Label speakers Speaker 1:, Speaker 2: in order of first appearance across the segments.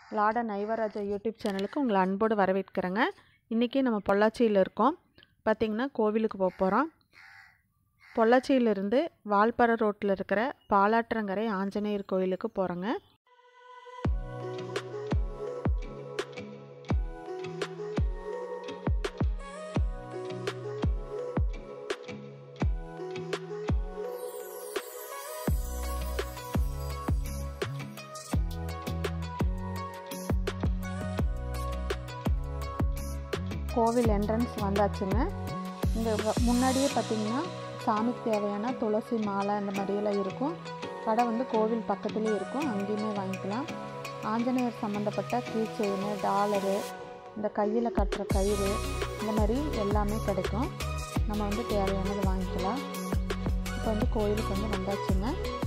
Speaker 1: லாட நைவராஜா YouTube சேனலுக்கு உங்களை அன்போடு வரவேற்கிறேங்க இன்றைக்கி நம்ம பொள்ளாச்சியில் இருக்கோம் பார்த்திங்கன்னா கோவிலுக்கு போக போகிறோம் பொள்ளாச்சியிலிருந்து வால்பாறை ரோட்டில் இருக்கிற பாலாற்றங்கரை ஆஞ்சநேயர் கோயிலுக்கு போகிறோங்க கோவில் என்ட்ரன்ஸ் வந்தாச்சுங்க இங்கே முன்னாடியே பார்த்திங்கன்னா சாமிக்கு தேவையான துளசி மாலை அந்த மாதிரியெல்லாம் இருக்கும் கடை வந்து கோவில் பக்கத்துலேயே இருக்கும் அங்கேயுமே வாங்கிக்கலாம் ஆஞ்சநேயர் சம்மந்தப்பட்ட கீ செயின் டாலரு இந்த கையில் கட்டுற கயிறு இந்த மாதிரி எல்லாமே கிடைக்கும் நம்ம வந்து தேவையானது வாங்கிக்கலாம் இப்போ வந்து கோயிலுக்கு வந்து வந்தாச்சுங்க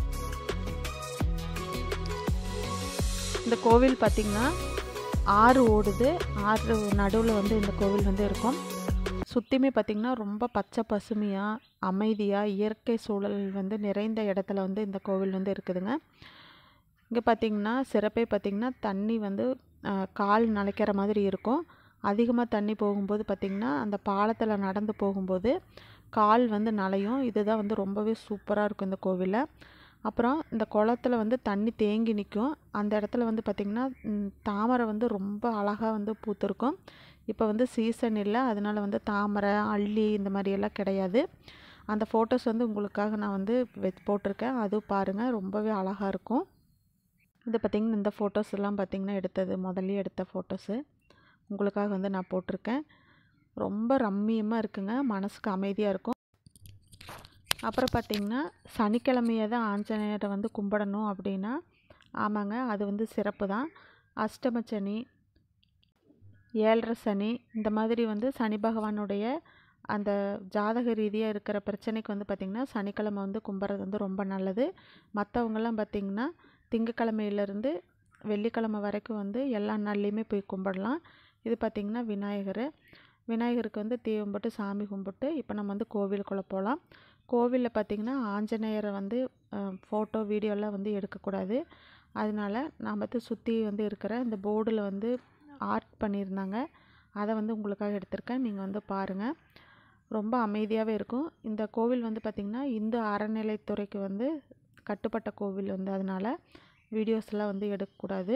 Speaker 1: இந்த கோவில் பார்த்திங்கன்னா ஆறு ஓடுது ஆறு நடுவில் வந்து இந்த கோவில் வந்து இருக்கும் சுற்றியுமே பார்த்திங்கன்னா ரொம்ப பச்சை பசுமையாக அமைதியாக இயற்கை சூழல் வந்து நிறைந்த இடத்துல வந்து இந்த கோவில் வந்து இருக்குதுங்க இங்கே பார்த்திங்கன்னா சிறப்பே பார்த்திங்கன்னா தண்ணி வந்து கால் நனைக்கிற மாதிரி இருக்கும் அதிகமாக தண்ணி போகும்போது பார்த்திங்கன்னா அந்த பாலத்தில் நடந்து போகும்போது கால் வந்து நனையும் இதுதான் வந்து ரொம்பவே சூப்பராக இருக்கும் இந்த கோவிலில் அப்புறம் இந்த குளத்துல வந்து தண்ணி தேங்கி நிற்கும் அந்த இடத்துல வந்து பார்த்திங்கன்னா தாமரை வந்து ரொம்ப அழகாக வந்து பூத்திருக்கும் இப்போ வந்து சீசன் இல்லை அதனால் வந்து தாமரை அள்ளி இந்த மாதிரியெல்லாம் கிடையாது அந்த ஃபோட்டோஸ் வந்து உங்களுக்காக நான் வந்து வெ போட்டிருக்கேன் அதுவும் பாருங்கள் ரொம்பவே அழகாக இருக்கும் இது பார்த்திங்கன்னா இந்த ஃபோட்டோஸ் எல்லாம் பார்த்திங்கன்னா எடுத்தது முதல்ல எடுத்த ஃபோட்டோஸு உங்களுக்காக வந்து நான் போட்டிருக்கேன் ரொம்ப ரம்மியமாக இருக்குங்க மனசுக்கு அமைதியாக இருக்கும் அப்புறம் பார்த்திங்கன்னா சனிக்கிழமையை தான் ஆஞ்சநேயரை வந்து கும்பிடணும் அப்படின்னா ஆமாங்க அது வந்து சிறப்பு தான் அஷ்டம சனி ஏழரை சனி இந்த மாதிரி வந்து சனி பகவானுடைய அந்த ஜாதக ரீதியாக இருக்கிற பிரச்சனைக்கு வந்து பார்த்திங்கன்னா சனிக்கிழமை வந்து கும்பிட்றது வந்து ரொம்ப நல்லது மற்றவங்கெல்லாம் பார்த்திங்கன்னா திங்கக்கிழமையிலேருந்து வெள்ளிக்கிழமை வரைக்கும் வந்து எல்லா நாள்லேயுமே போய் கும்பிடலாம் இது பார்த்திங்கன்னா விநாயகர் விநாயகருக்கு வந்து தீ கும்பிட்டு சாமி கும்பிட்டு இப்போ நம்ம வந்து கோவிலுக்குள்ளே போகலாம் கோவிலில் பார்த்திங்கன்னா ஆஞ்சநேயரை வந்து ஃபோட்டோ வீடியோலாம் வந்து எடுக்கக்கூடாது அதனால் நான் வந்து சுற்றி வந்து இருக்கிற இந்த போர்டில் வந்து ஆர்ட் பண்ணியிருந்தாங்க அதை வந்து உங்களுக்காக எடுத்திருக்கேன் நீங்கள் வந்து பாருங்கள் ரொம்ப அமைதியாகவே இருக்கும் இந்த கோவில் வந்து பார்த்திங்கன்னா இந்து அறநிலைத்துறைக்கு வந்து கட்டுப்பட்ட கோவில் வந்து அதனால் வீடியோஸ்லாம் வந்து எடுக்கக்கூடாது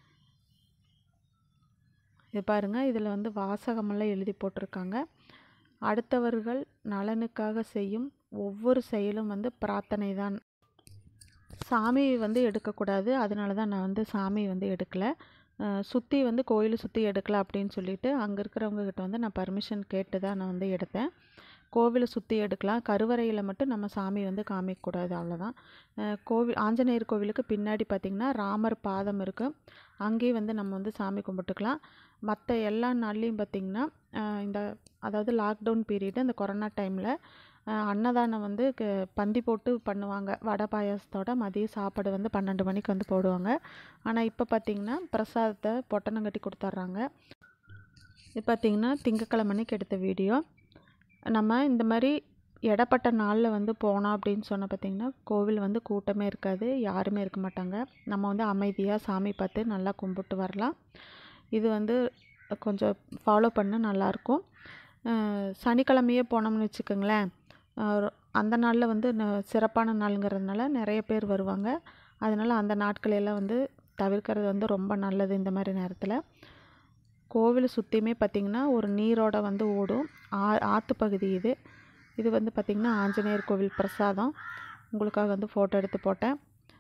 Speaker 1: இது பாருங்கள் இதில் வந்து வாசகமெல்லாம் எழுதி போட்டிருக்காங்க அடுத்தவர்கள் நலனுக்காக செய்யும் ஒவ்வொரு செயலும் வந்து பிரார்த்தனை தான் சாமி வந்து எடுக்கக்கூடாது அதனால தான் நான் வந்து சாமி வந்து எடுக்கலை சுற்றி வந்து கோயிலை சுற்றி எடுக்கலை அப்படின்னு சொல்லிட்டு அங்கே இருக்கிறவங்கக்கிட்ட வந்து நான் பர்மிஷன் கேட்டு தான் நான் வந்து எடுத்தேன் கோவிலை சுற்றி எடுக்கலாம் கருவறையில் மட்டும் நம்ம சாமி வந்து காமிக்கக்கூடாது அவ்வளோதான் கோவில் ஆஞ்சநேயர் கோவிலுக்கு பின்னாடி பார்த்திங்கன்னா ராமர் பாதம் இருக்குது அங்கேயும் வந்து நம்ம வந்து சாமி கும்பிட்டுக்கலாம் மற்ற எல்லா நாள்லேயும் பார்த்திங்கன்னா இந்த அதாவது லாக்டவுன் பீரியடு இந்த கொரோனா டைமில் அன்னதானம் வந்து பந்தி போட்டு பண்ணுவாங்க வடை பாயாசத்தோட மதிய சாப்பாடு வந்து பன்னெண்டு மணிக்கு வந்து போடுவாங்க ஆனால் இப்போ பார்த்திங்கன்னா பிரசாதத்தை பொட்டணம் கட்டி கொடுத்துட்றாங்க இது பார்த்திங்கன்னா திங்கக்கிழமைக்கு எடுத்த வீடியோ நம்ம இந்த மாதிரி இடப்பட்ட நாளில் வந்து போனோம் அப்படின்னு சொன்ன பார்த்திங்கன்னா கோவில் வந்து கூட்டமே இருக்காது யாருமே இருக்க மாட்டாங்க நம்ம வந்து அமைதியாக சாமி பார்த்து நல்லா கும்பிட்டு வரலாம் இது வந்து கொஞ்சம் ஃபாலோ பண்ண நல்லாயிருக்கும் சனிக்கிழமையே போனோம்னு வச்சுக்கோங்களேன் அந்த நாளில் வந்து சிறப்பான நாளுங்கிறதுனால நிறைய பேர் வருவாங்க அதனால் அந்த நாட்களெல்லாம் வந்து தவிர்க்கிறது வந்து ரொம்ப நல்லது இந்த மாதிரி நேரத்தில் கோவில் சுற்றியுமே பார்த்திங்கன்னா ஒரு நீரோட வந்து ஓடும் ஆ ஆற்று பகுதி இது இது வந்து பார்த்திங்கன்னா ஆஞ்சநேயர் கோவில் பிரசாதம் உங்களுக்காக வந்து ஃபோட்டோ எடுத்து போட்டேன்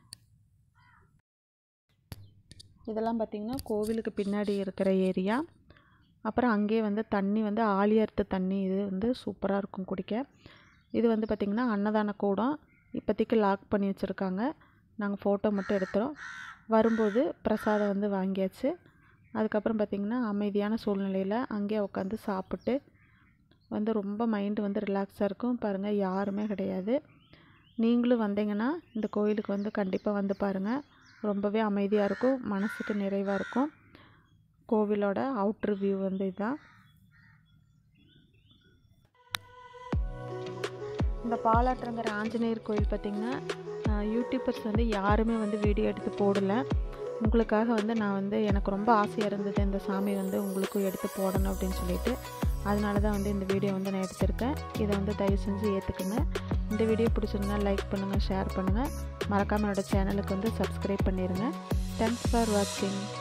Speaker 1: இதெல்லாம் பார்த்திங்கன்னா கோவிலுக்கு பின்னாடி இருக்கிற ஏரியா அப்புறம் அங்கேயே வந்து தண்ணி வந்து ஆழியர்த்து தண்ணி இது வந்து சூப்பராக இருக்கும் குடிக்க இது வந்து பார்த்திங்கன்னா அன்னதான கூடம் இப்போதைக்கு லாக் பண்ணி வச்சுருக்காங்க நாங்கள் ஃபோட்டோ மட்டும் எடுத்துகிறோம் வரும்போது பிரசாதம் வந்து வாங்கியாச்சு அதுக்கப்புறம் பார்த்திங்கன்னா அமைதியான சூழ்நிலையில் அங்கேயே உட்காந்து சாப்பிட்டு வந்து ரொம்ப மைண்டு வந்து ரிலாக்ஸாக இருக்கும் பாருங்கள் யாருமே கிடையாது நீங்களும் வந்தீங்கன்னா இந்த கோயிலுக்கு வந்து கண்டிப்பாக வந்து பாருங்கள் ரொம்பவே அமைதியாக இருக்கும் மனசுக்கு நிறைவாக இருக்கும் கோவிலோட அவுட்ரு வியூ வந்து இதுதான் இந்த பாலாற்றங்கிற ஆஞ்சநேயர் கோயில் பார்த்திங்கன்னா யூடியூபர்ஸ் வந்து யாருமே வந்து வீடியோ எடுத்து போடலை உங்களுக்காக வந்து நான் வந்து எனக்கு ரொம்ப ஆசையாக இருந்தது இந்த சாமி வந்து உங்களுக்கும் எடுத்து போடணும் அப்படின்னு சொல்லிட்டு அதனால தான் வந்து இந்த வீடியோ வந்து நான் எடுத்திருக்கேன் இதை வந்து தயவு செஞ்சு ஏற்றுக்குங்க இந்த வீடியோ பிடிச்சிருந்தா லைக் பண்ணுங்கள் ஷேர் பண்ணுங்கள் மறக்காமல் என்னோடய சேனலுக்கு வந்து சப்ஸ்கிரைப் பண்ணிடுங்க தேங்க்ஸ் ஃபார் வாட்சிங்